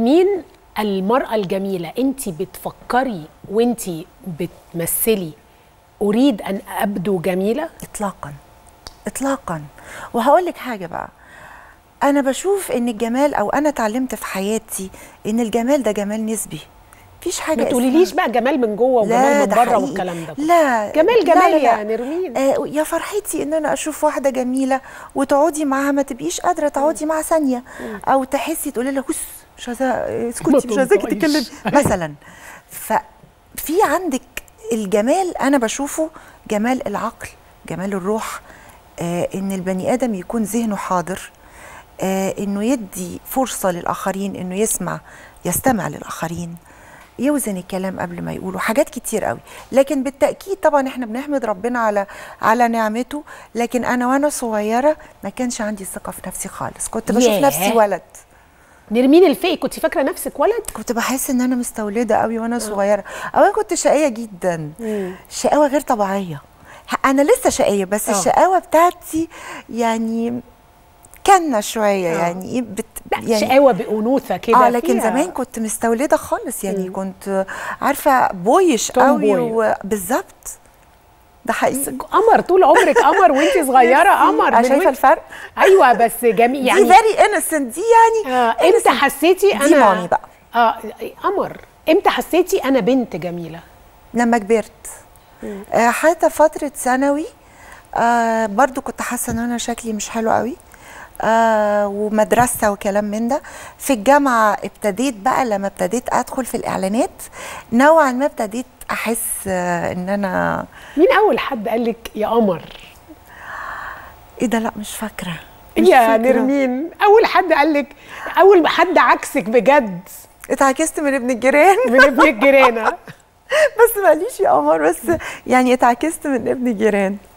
مين المرأة الجميلة انت بتفكري وانت بتمثلي اريد ان ابدو جميلة اطلاقا اطلاقا وهقول لك حاجه بقى انا بشوف ان الجمال او انا اتعلمت في حياتي ان الجمال ده جمال نسبي مفيش حاجه ما اسمها- تقوليليش بقى جمال من جوه لا وجمال من ده بره حقيقي. والكلام ده لا جمال لا، جمال لا، يا لا. نرمين آه يا فرحتي ان انا اشوف واحده جميله وتقعدي معاها ما تبقيش قادره تقعدي معاها ثانيه او تحسي تقولي لها هس مش عايزه اسكتي مش عايزاكي تنطقيش. تتكلمي مثلا ففي عندك الجمال انا بشوفه جمال العقل جمال الروح آه ان البني ادم يكون ذهنه حاضر آه انه يدي فرصه للاخرين انه يسمع يستمع للاخرين يوزن الكلام قبل ما يقوله حاجات كتير قوي لكن بالتاكيد طبعا احنا بنحمد ربنا على على نعمته لكن انا وانا صغيره ما كانش عندي ثقه في نفسي خالص كنت بشوف ياه. نفسي ولد نرمين الفقي كنت فاكره نفسك ولد كنت بحس ان انا مستولده قوي وانا صغيره او انا كنت شقيه جدا شقاوه غير طبيعيه انا لسه شقيه بس آه. الشقاوه بتاعتي يعني كنا شويه آه. يعني إيه بت لا يعني شقاوه بانوثه كده اه لكن فيها- زمان كنت مستولده خالص يعني كنت عارفه بويش قوي تومبوي. وبالظبط ده حقيقي قمر طول عمرك قمر وانت صغيره قمر أنا من شايفه وانت- الفرق ايوه بس جميل يعني يعني دي فيري انسنت دي يعني آه امتى innocent. حسيتي انا دي مامي بقى اه قمر امتى حسيتي انا بنت جميله لما كبرت آه حتى فترة ثانوي آه برضو كنت حاسة ان انا شكلي مش حلو قوي آه ومدرسة وكلام من ده في الجامعة ابتديت بقى لما ابتديت ادخل في الاعلانات نوعا ما ابتديت احس آه ان انا مين اول حد قال لك يا قمر ايه ده لا مش فاكرة مش يا فاكرة. نرمين اول حد قال لك اول حد عكسك بجد اتعكست من ابن الجيران من ابن الجيرانه بس ماليش يا قمر بس يعني اتعكست من ابن الجيران